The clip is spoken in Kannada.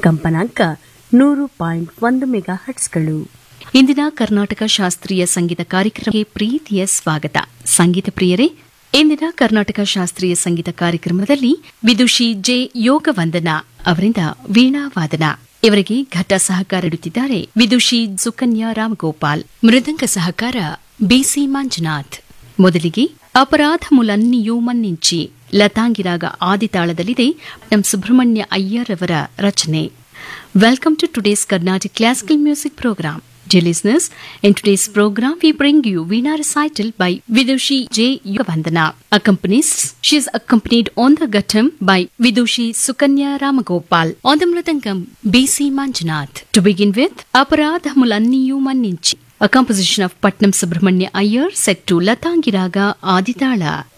ಕಂಪನಾಂಕ ನೂರು ಪಾಯಿಂಟ್ ಒಂದು ಮೆಗಾ ಹಟ್ಸ್ಗಳು ಇಂದಿನ ಕರ್ನಾಟಕ ಶಾಸ್ತ್ರೀಯ ಸಂಗೀತ ಕಾರ್ಯಕ್ರಮಕ್ಕೆ ಪ್ರೀತಿಯ ಸ್ವಾಗತ ಸಂಗೀತ ಪ್ರಿಯರೇ ಇಂದಿನ ಕರ್ನಾಟಕ ಶಾಸ್ತ್ರೀಯ ಸಂಗೀತ ಕಾರ್ಯಕ್ರಮದಲ್ಲಿ ವಿದುಷಿ ಜೆ ಯೋಗವಂದನ ಅವರಿಂದ ವೀಣಾವಾದನ ಇವರಿಗೆ ಘಟ ಸಹಕಾರ ನೀಡುತ್ತಿದ್ದಾರೆ ವಿದುಷಿ ಸುಕನ್ಯಾ ರಾಮಗೋಪಾಲ್ ಮೃದಂಗ ಸಹಕಾರ ಬಿಸಿ ಮಂಜುನಾಥ್ ಮೊದಲಿಗೆ ಅಪರಾಧ ಮುಲನ್ನಿಯೂ ಮನ್ನಿಂಚಿ ಲತಾಂಗಿರಾಗ ಆದಿತಾಳದಲ್ಲಿದೆ ಎಂ ಸುಬ್ರಹ್ಮಣ್ಯ ಅಯ್ಯರ್ ಅವರ ರಚನೆ Welcome to today's Carnatic Classical Music Program. Dear listeners, in today's program we bring you Veena recital by Vidushi J. Yugavandana. Accompanies, she is accompanied on the ghatam by Vidushi Sukanya Ramagopal. On the mridangam, B.C. Manjunath. To begin with, Aparadha Mulanniyu Manninchi, a composition of Patnam Subramanya Iyer set to Latangiraga Aditala.